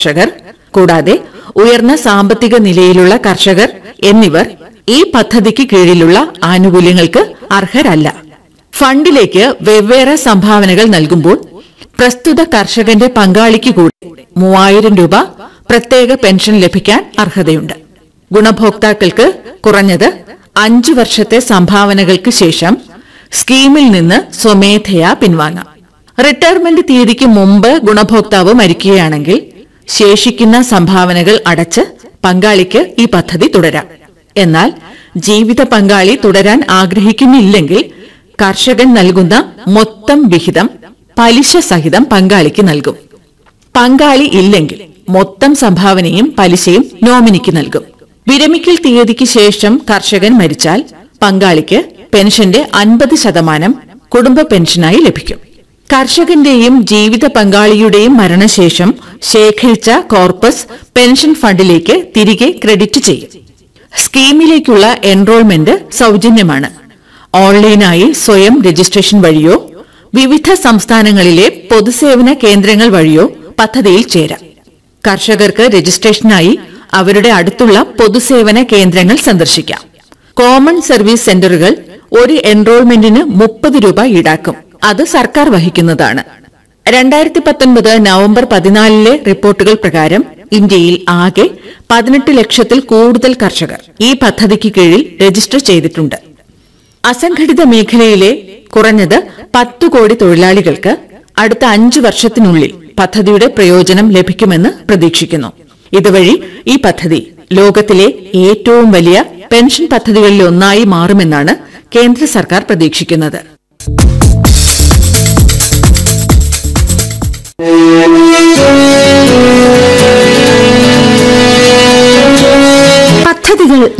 കർഷകർ കൂടാതെ ഉയർന്ന സാമ്പത്തിക നിലയിലുള്ള കർഷകർ എന്നിവർ ഈ പദ്ധതിക്ക് കീഴിലുള്ള ആനുകൂല്യങ്ങൾക്ക് അർഹരല്ല ഫണ്ടിലേക്ക് വെവ്വേറെ സംഭാവനകൾ നൽകുമ്പോൾ പ്രസ്തുത കർഷകന്റെ പങ്കാളിക്ക് കൂടി മൂവായിരം രൂപ പ്രത്യേക പെൻഷൻ ലഭിക്കാൻ അർഹതയുണ്ട് ഗുണഭോക്താക്കൾക്ക് കുറഞ്ഞത് അഞ്ചു വർഷത്തെ സംഭാവനകൾക്ക് ശേഷം സ്കീമിൽ നിന്ന് സ്വമേധയാ പിൻവാങ്ങാം റിട്ടയർമെന്റ് തീയതിക്ക് മുമ്പ് ഗുണഭോക്താവ് മരിക്കുകയാണെങ്കിൽ ശേഷിക്കുന്ന സംഭാവനകൾ അടച്ച് പങ്കാളിക്ക് ഈ പദ്ധതി തുടരാം എന്നാൽ ജീവിത പങ്കാളി തുടരാൻ ആഗ്രഹിക്കുന്നില്ലെങ്കിൽ കർഷകൻ നൽകുന്ന മൊത്തം വിഹിതം പലിശ സഹിതം പങ്കാളിക്ക് നൽകും പങ്കാളി ഇല്ലെങ്കിൽ മൊത്തം സംഭാവനയും പലിശയും നോമിനിക്ക് നൽകും വിരമിക്കൽ തീയതിക്ക് ശേഷം കർഷകൻ മരിച്ചാൽ പങ്കാളിക്ക് പെൻഷന്റെ അൻപത് ശതമാനം കുടുംബ പെൻഷനായി ലഭിക്കും കർഷകന്റെയും ജീവിത പങ്കാളിയുടെയും മരണശേഷം ശേഖരിച്ച കോർപ്പസ് പെൻഷൻ ഫണ്ടിലേക്ക് തിരികെ ക്രെഡിറ്റ് ചെയ്യും സ്കീമിലേക്കുള്ള എൻറോൾമെന്റ് സൗജന്യമാണ് ഓൺലൈനായി സ്വയം രജിസ്ട്രേഷൻ വഴിയോ വിവിധ സംസ്ഥാനങ്ങളിലെ പൊതുസേവന കേന്ദ്രങ്ങൾ വഴിയോ പദ്ധതിയിൽ ചേരാം കർഷകർക്ക് രജിസ്ട്രേഷനായി അവരുടെ അടുത്തുള്ള പൊതുസേവന കേന്ദ്രങ്ങൾ സന്ദർശിക്കാം കോമൺ സർവീസ് സെന്ററുകൾ ഒരു എൻറോൾമെന്റിന് മുപ്പത് രൂപ ഈടാക്കും അത് സർക്കാർ വഹിക്കുന്നതാണ് രണ്ടായിരത്തി പത്തൊൻപത് നവംബർ പതിനാലിലെ റിപ്പോർട്ടുകൾ പ്രകാരം ഇന്ത്യയിൽ ആകെ പതിനെട്ട് ലക്ഷത്തിൽ കൂടുതൽ കർഷകർ ഈ പദ്ധതിക്ക് കീഴിൽ രജിസ്റ്റർ ചെയ്തിട്ടുണ്ട് അസംഘടിത മേഖലയിലെ കുറഞ്ഞത് പത്തു കോടി തൊഴിലാളികൾക്ക് അടുത്ത അഞ്ചു വർഷത്തിനുള്ളിൽ പദ്ധതിയുടെ പ്രയോജനം ലഭിക്കുമെന്ന് പ്രതീക്ഷിക്കുന്നു ഇതുവഴി ഈ പദ്ധതി ലോകത്തിലെ ഏറ്റവും വലിയ പെൻഷൻ പദ്ധതികളിൽ ഒന്നായി മാറുമെന്നാണ് കേന്ദ്ര സർക്കാർ പ്രതീക്ഷിക്കുന്നത് പദ്ധതികൾ